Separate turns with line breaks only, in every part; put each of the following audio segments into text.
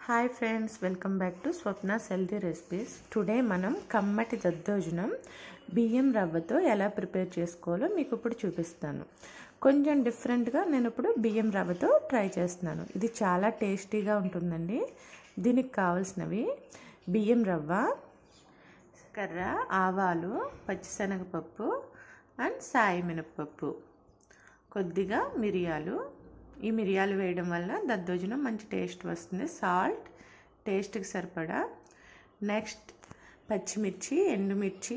hi friends welcome back to Swapna's healthy recipes today మనం కమ్మటి దద్దోజనం బియ్యం రవ్వతో ఎలా ప్రిపేర్ చేసుకోవాలో మీకు ఇప్పుడు చూపిస్తాను కొంచెం డిఫరెంట్గా నేను ఇప్పుడు బియ్యం రవ్వతో ట్రై చేస్తున్నాను ఇది చాలా టేస్టీగా ఉంటుందండి దీనికి కావాల్సినవి బియ్యం రవ్వ కర్ర ఆవాలు పచ్చిశనగపప్పు అండ్ సాయి మినపప్పు కొద్దిగా మిరియాలు ఈ మిరియాలు వేయడం వల్ల దద్దోజనం మంచి టేస్ట్ వస్తుంది సాల్ట్ టేస్ట్కి సరిపడా నెక్స్ట్ పచ్చిమిర్చి ఎండుమిర్చి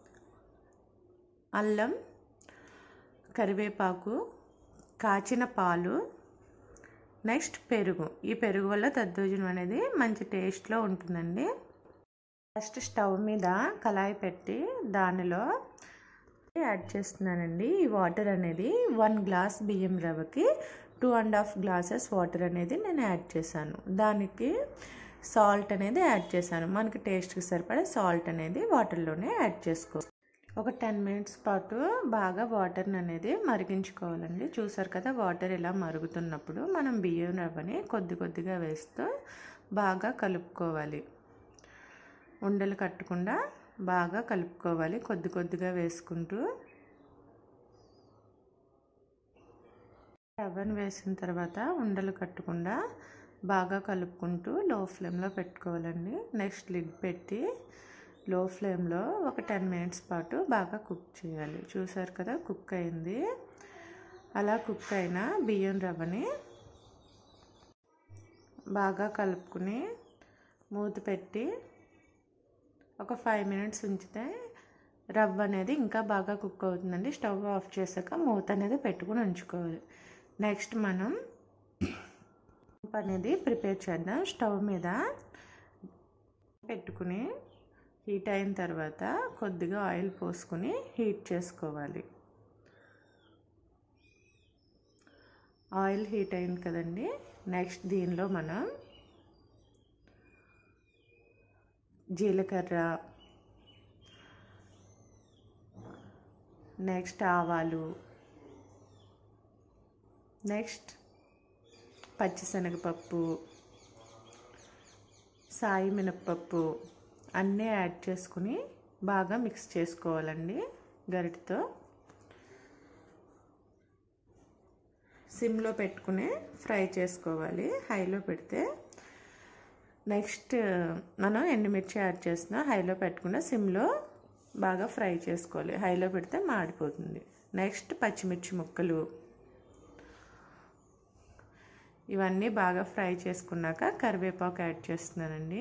అల్లం కరివేపాకు కాచిన పాలు నెక్స్ట్ పెరుగు ఈ పెరుగు వల్ల దద్దోజనం అనేది మంచి టేస్ట్లో ఉంటుందండి ఫస్ట్ స్టవ్ మీద కళాయి పెట్టి దానిలో యాడ్ చేస్తున్నానండి ఈ వాటర్ అనేది వన్ గ్లాస్ బియ్యం రవ్వకి two and half glasses water అనేది నేను యాడ్ చేశాను దానికి సాల్ట్ అనేది యాడ్ చేశాను మనకి టేస్ట్కి సరిపడే సాల్ట్ అనేది వాటర్లోనే యాడ్ చేసుకో ఒక టెన్ మినిట్స్ పాటు బాగా వాటర్ని అనేది మరిగించుకోవాలండి చూసారు కదా వాటర్ ఇలా మరుగుతున్నప్పుడు మనం బియ్యం రవ్వని కొద్ది కొద్దిగా వేస్తూ బాగా కలుపుకోవాలి ఉండలు కట్టకుండా బాగా కలుపుకోవాలి కొద్ది కొద్దిగా వేసుకుంటూ రవ్వను వేసిన తర్వాత ఉండలు కట్టకుండా బాగా కలుపుకుంటూ లో ఫ్లేమ్లో పెట్టుకోవాలండి నెక్స్ట్ లిడ్ పెట్టి లో ఫ్లేమ్లో ఒక టెన్ మినిట్స్ పాటు బాగా కుక్ చేయాలి చూసారు కదా కుక్ అయింది అలా కుక్ అయిన బియ్యం రవ్వని బాగా కలుపుకుని మూత పెట్టి ఒక ఫైవ్ మినిట్స్ ఉంచితే రవ్వ అనేది ఇంకా బాగా కుక్ అవుతుందండి స్టవ్ ఆఫ్ చేశాక మూత అనేది పెట్టుకుని ఉంచుకోవాలి నెక్స్ట్ మనం అనేది ప్రిపేర్ చేద్దాం స్టవ్ మీద పెట్టుకుని హీట్ అయిన తర్వాత కొద్దిగా ఆయిల్ పోసుకొని హీట్ చేసుకోవాలి ఆయిల్ హీట్ అయింది కదండి నెక్స్ట్ దీనిలో మనం జీలకర్ర నెక్స్ట్ ఆవాలు నెక్స్ట్ పచ్చిశనగపప్పు సాయి మినప్పప్పు అన్నీ యాడ్ చేసుకుని బాగా మిక్స్ చేసుకోవాలండి గరిటతో సిమ్లో పెట్టుకుని ఫ్రై చేసుకోవాలి హైలో పెడితే నెక్స్ట్ మనం ఎండుమిర్చి యాడ్ చేస్తున్నాం హైలో పెట్టకుండా సిమ్లో బాగా ఫ్రై చేసుకోవాలి హైలో పెడితే మాడిపోతుంది నెక్స్ట్ పచ్చిమిర్చి ముక్కలు ఇవన్నీ బాగా ఫ్రై చేసుకున్నాక కరివేపాకు యాడ్ చేస్తున్నానండి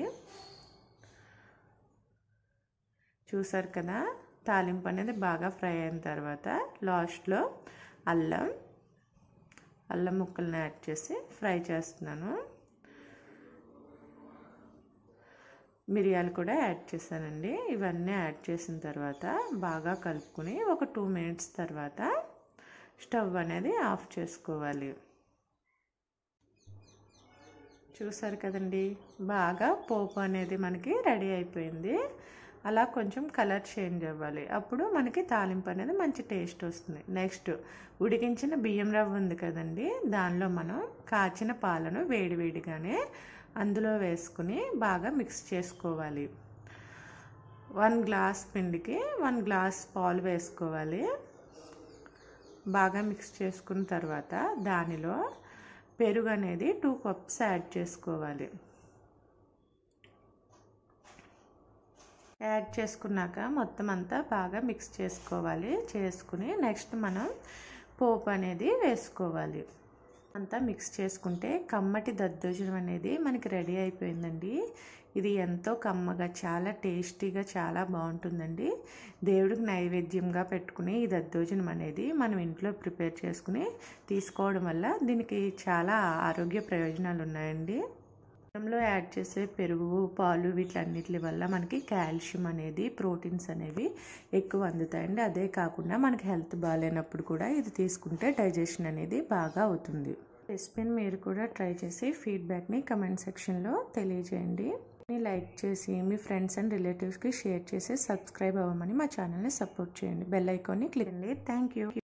చూసారు కదా తాలింపు అనేది బాగా ఫ్రై అయిన తర్వాత లాస్ట్లో అల్లం అల్లం ముక్కలను యాడ్ చేసి ఫ్రై చేస్తున్నాను మిరియాలు కూడా యాడ్ చేశానండి ఇవన్నీ యాడ్ చేసిన తర్వాత బాగా కలుపుకుని ఒక టూ మినిట్స్ తర్వాత స్టవ్ అనేది ఆఫ్ చేసుకోవాలి చూసారు కదండి బాగా పోపు అనేది మనకి రెడీ అయిపోయింది అలా కొంచెం కలర్ చేంజ్ అవ్వాలి అప్పుడు మనకి తాలింపు అనేది మంచి టేస్ట్ వస్తుంది నెక్స్ట్ ఉడికించిన బియ్యం రవ్వ ఉంది కదండి దానిలో మనం కాచిన పాలను వేడివేడిగానే అందులో వేసుకుని బాగా మిక్స్ చేసుకోవాలి వన్ గ్లాస్ పిండికి వన్ గ్లాస్ పాలు వేసుకోవాలి బాగా మిక్స్ చేసుకున్న తర్వాత దానిలో పెరుగు అనేది టూ కప్స్ యాడ్ చేసుకోవాలి యాడ్ చేసుకున్నాక మొత్తం అంతా బాగా మిక్స్ చేసుకోవాలి చేసుకుని నెక్స్ట్ మనం పోపు అనేది వేసుకోవాలి అంతా మిక్స్ చేసుకుంటే కమ్మటి దద్దోజనం అనేది మనకి రెడీ అయిపోయిందండి ఇది ఎంతో కమ్మగా చాలా టేస్టీగా చాలా బాగుంటుందండి దేవుడికి నైవేద్యంగా పెట్టుకుని ఈ దద్దోజనం అనేది మనం ఇంట్లో ప్రిపేర్ చేసుకుని తీసుకోవడం వల్ల దీనికి చాలా ఆరోగ్య ప్రయోజనాలు ఉన్నాయండి లో యాడ్ చేసే పెరుగు పాలు వీటన్నిటి వల్ల మనకి కాల్షియం అనేది ప్రోటీన్స్ అనేవి ఎక్కువ అందుతాయండి అదే కాకుండా మనకి హెల్త్ బాగాలేనప్పుడు కూడా ఇది తీసుకుంటే డైజెషన్ అనేది బాగా అవుతుంది రెసిపీని మీరు కూడా ట్రై చేసి ఫీడ్బ్యాక్ని కమెంట్ సెక్షన్లో తెలియజేయండి లైక్ చేసి మీ ఫ్రెండ్స్ అండ్ రిలేటివ్స్కి షేర్ చేసి సబ్స్క్రైబ్ అవ్వమని మా ఛానల్ని సపోర్ట్ చేయండి బెల్ ఐకాన్ని క్లిక్ అండి థ్యాంక్ యూ